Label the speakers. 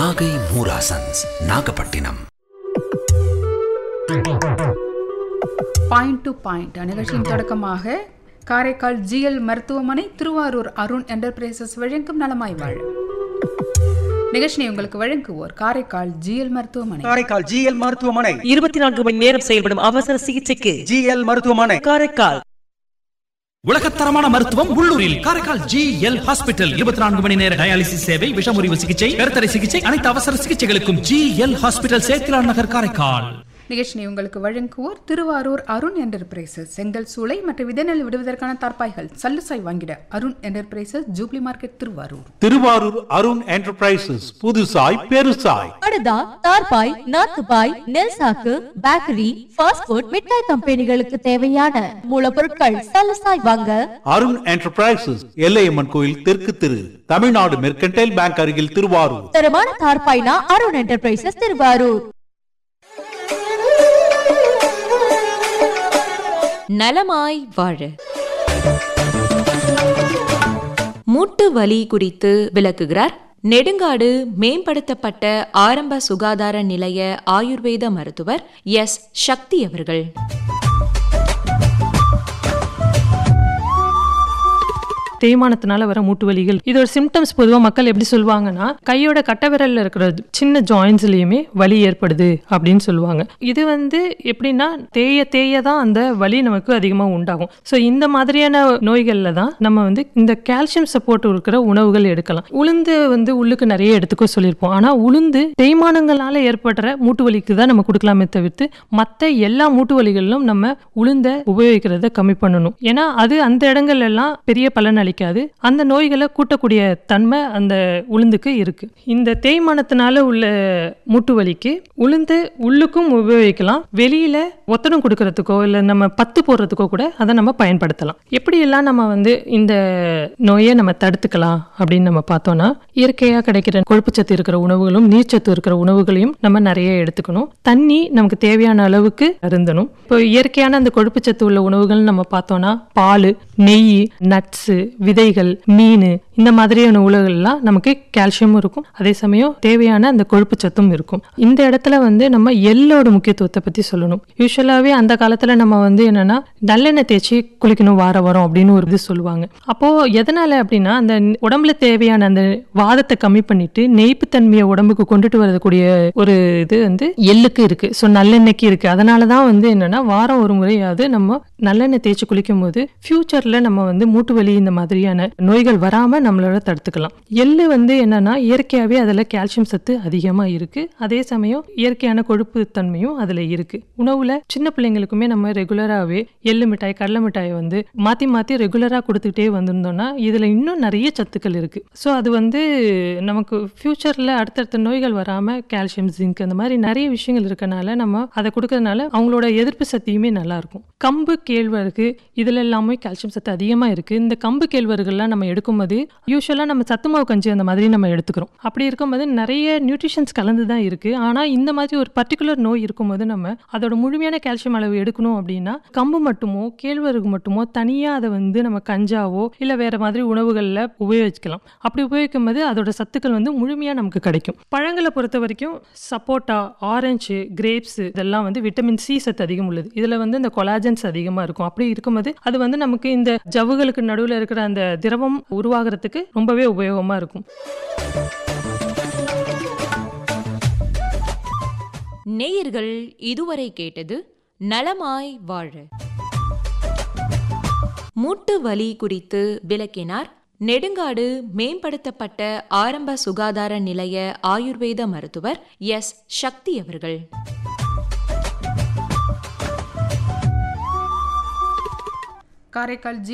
Speaker 1: நாகை மூராசன்ஸ் Nagapattinam
Speaker 2: point to point நிகழ்ச்சியின் தொடக்கமாக காரைக்கால் ஜிஎல் மருத்துவமனை திருவாரூர் அருண் என்டர்பிரைசஸ் வழங்கும் நலமாய் வாழ நிகழ்ச்சியை உங்களுக்கு வழங்குவோர் காரைக்கால் ஜிஎல் மருத்துவமனை
Speaker 3: காரைக்கால் ஜிஎல் மருத்துவமனை
Speaker 4: இருபத்தி நான்கு மணி நேரம் செயல்படும் அவசர சிகிச்சைக்கு
Speaker 3: ஜிஎல் மருத்துவமனை
Speaker 4: காரைக்கால்
Speaker 5: உலகத்தரமான மருத்துவம் உள்ளூரில் காரைக்கால் ஜி எல் ஹாஸ்பிட்டல் இருபத்தி நான்கு மணி நேர டயாலிசிஸ் சேவை விஷமுறிவு சிகிச்சை கருத்தடை சிகிச்சை அனைத்து அவசர சிகிச்சைகளுக்கும் ஜி எல் ஹாஸ்பிட்டல் சேத்திலான் நகர் காரைக்கால்
Speaker 2: நிகழ்ச்சியை உங்களுக்கு வழங்குவோர் திருவாரூர் அருண் என்டர்பிரைசஸ் செங்கல் சூளை மற்றும் விதநெல் விடுவதற்கான தார்ப்பாய்கள் சல்லுசாய் வாங்கிட Arun enterprises jubilee market Thiruvarur
Speaker 6: Thiruvarur Arun enterprises புதுசாய் பெருசாய்
Speaker 7: படுதா தார்பாய் நாத்துபாய் நெல் சாக்கு பேக்கரி ஃபாஸ்ட் ஃபுட் மிட்டாய் கம்பெனிகளுக்கு தேவையான மூலப்பொருட்கள் சலசாய் வாங்க
Speaker 6: அருண் என்டர்பிரைசஸ் எல்லையம்மன் கோயில் தெற்கு திரு தமிழ்நாடு மெர்கன்டைல் பேங்க் அருகில் திருவாரூர்
Speaker 7: தரமான தார்பாய்னா அருண் என்டர்பிரைசஸ் திருவாரூர்
Speaker 8: நலமாய் வாழ மூட்டு வலி குறித்து விளக்குகிறார் நெடுங்காடு மேம்படுத்தப்பட்ட ஆரம்ப சுகாதார நிலைய ஆயுர்வேத மருத்துவர் எஸ் சக்தி அவர்கள்
Speaker 9: தேய்மானத்தினால வர மூட்டு வலிகள் இதோட சிம்டம்ஸ் பொதுவாக மக்கள் எப்படி சொல்லுவாங்கன்னா கையோட கட்டை விரல்ல இருக்கிற சின்ன ஜாயின்ஸ்லயுமே வலி ஏற்படுது அப்படின்னு சொல்லுவாங்க இது வந்து எப்படின்னா தேய தேய தான் அந்த வலி நமக்கு அதிகமாக உண்டாகும் ஸோ இந்த மாதிரியான நோய்களில் தான் நம்ம வந்து இந்த கால்சியம் சப்போர்ட் இருக்கிற உணவுகள் எடுக்கலாம் உளுந்து வந்து உள்ளுக்கு நிறைய எடுத்துக்கோ சொல்லியிருப்போம் ஆனால் உளுந்து தேய்மானங்களால ஏற்படுற மூட்டு வலிக்கு தான் நம்ம கொடுக்கலாமே தவிர்த்து மற்ற எல்லா மூட்டு வலிகளிலும் நம்ம உளுந்த உபயோகிக்கிறத கம்மி பண்ணணும் ஏன்னா அது அந்த இடங்கள் எல்லாம் பெரிய பலன் அளிக்காது அந்த நோய்களை கூட்டக்கூடிய தன்மை அந்த உளுந்துக்கு இருக்கு இந்த தேய்மானத்தினால உள்ள மூட்டு வலிக்கு உளுந்து உள்ளுக்கும் உபயோகிக்கலாம் வெளியில ஒத்தடம் கொடுக்கறதுக்கோ இல்லை நம்ம பத்து போடுறதுக்கோ கூட அதை நம்ம பயன்படுத்தலாம் எப்படியெல்லாம் நம்ம வந்து இந்த நோயை நம்ம தடுத்துக்கலாம் அப்படின்னு நம்ம பார்த்தோம்னா இயற்கையாக கிடைக்கிற கொழுப்புச்சத்து இருக்கிற உணவுகளும் நீர்ச்சத்து இருக்கிற உணவுகளையும் நம்ம நிறைய எடுத்துக்கணும் தண்ணி நமக்கு தேவையான அளவுக்கு அருந்தணும் இப்போ இயற்கையான அந்த கொழுப்புச்சத்து உள்ள உணவுகள் நம்ம பார்த்தோம்னா பால் நெய் நட்ஸு விதைகள் மீன் இந்த மாதிரியான உணவுகள்லாம் நமக்கு கால்சியமும் இருக்கும் அதே சமயம் தேவையான அந்த கொழுப்பு சத்தும் இருக்கும் இந்த இடத்துல வந்து நம்ம எள்ளோட முக்கியத்துவத்தை பத்தி சொல்லணும் யூஸ்வலாவே அந்த காலத்துல நம்ம வந்து என்னன்னா நல்லெண்ணெய் தேய்ச்சி குளிக்கணும் வார வாரம் அப்படின்னு ஒரு இது சொல்லுவாங்க அப்போ எதனால அப்படின்னா அந்த உடம்புல தேவையான அந்த வாதத்தை கம்மி பண்ணிட்டு நெய்ப்புத்தன்மையை உடம்புக்கு கொண்டுட்டு வரக்கூடிய ஒரு இது வந்து எள்ளுக்கு இருக்கு ஸோ நல்லெண்ணெய்க்கு இருக்கு அதனால தான் வந்து என்னன்னா வாரம் ஒரு முறையாவது நம்ம நல்லெண்ணெய் தேய்ச்சி குளிக்கும் போது ஃபியூச்சர்ல நம்ம வந்து மூட்டு வலி இந்த மாதிரியான நோய்கள் வராம நம்மளோட தடுத்துக்கலாம் எள்ளு வந்து என்னன்னா இயற்கையாவே அதுல கால்சியம் சத்து அதிகமா இருக்கு அதே சமயம் இயற்கையான கொழுப்பு தன்மையும் அதுல இருக்கு உணவுல சின்ன பிள்ளைங்களுக்குமே நம்ம ரெகுலராகவே எள்ளு மிட்டாய் கடலை மிட்டாயை வந்து மாத்தி மாத்தி ரெகுலரா கொடுத்துக்கிட்டே வந்திருந்தோம்னா இதுல இன்னும் நிறைய சத்துக்கள் இருக்கு ஸோ அது வந்து நமக்கு ஃபியூச்சர்ல அடுத்தடுத்த நோய்கள் வராம கால்சியம் ஜிங்க் அந்த மாதிரி நிறைய விஷயங்கள் இருக்கனால நம்ம அதை கொடுக்கறதுனால அவங்களோட எதிர்ப்பு சக்தியுமே நல்லா இருக்கும் கம்பு கேழ்வரகு இதுல எல்லாமே கால்சியம் சத்து அதிகமா இருக்கு இந்த கம்பு கேழ்வரகுலாம் நம்ம எடுக்கும்போது யூஸ்வலாக நம்ம சத்து மாவு கஞ்சி அந்த மாதிரி நம்ம எடுத்துக்கிறோம் அப்படி இருக்கும்போது நிறைய நியூட்ரிஷன்ஸ் கலந்து தான் இருக்கு ஆனால் இந்த மாதிரி ஒரு பர்டிகுலர் நோய் இருக்கும்போது நம்ம அதோட முழுமையான கால்சியம் அளவு எடுக்கணும் அப்படின்னா கம்பு மட்டுமோ கேழ்வரகு மட்டுமோ தனியாக அதை வந்து நம்ம கஞ்சாவோ இல்லை வேற மாதிரி உணவுகளில் உபயோகிக்கலாம் அப்படி உபயோகிக்கும் போது அதோட சத்துக்கள் வந்து முழுமையாக நமக்கு கிடைக்கும் பழங்களை பொறுத்த வரைக்கும் சப்போட்டா ஆரஞ்சு கிரேப்ஸ் இதெல்லாம் வந்து விட்டமின் சி சத்து அதிகம் உள்ளது இதில் வந்து இந்த கொலாஜன்ஸ் அதிகமாக இருக்கும் அப்படி இருக்கும்போது அது வந்து நமக்கு இந்த ஜவ்வுகளுக்கு நடுவில் இருக்கிற அந்த திரவம் உருவாகிறதுக்கு ரொம்பவே உபயோகமாக இருக்கும்
Speaker 8: நேயர்கள் இதுவரை கேட்டது நலமாய் வாழ மூட்டு வலி குறித்து விளக்கினார் நெடுங்காடு மேம்படுத்தப்பட்ட ஆரம்ப சுகாதார நிலைய ஆயுர்வேத மருத்துவர் எஸ் சக்தி அவர்கள்
Speaker 2: காரைக்கால் ஜி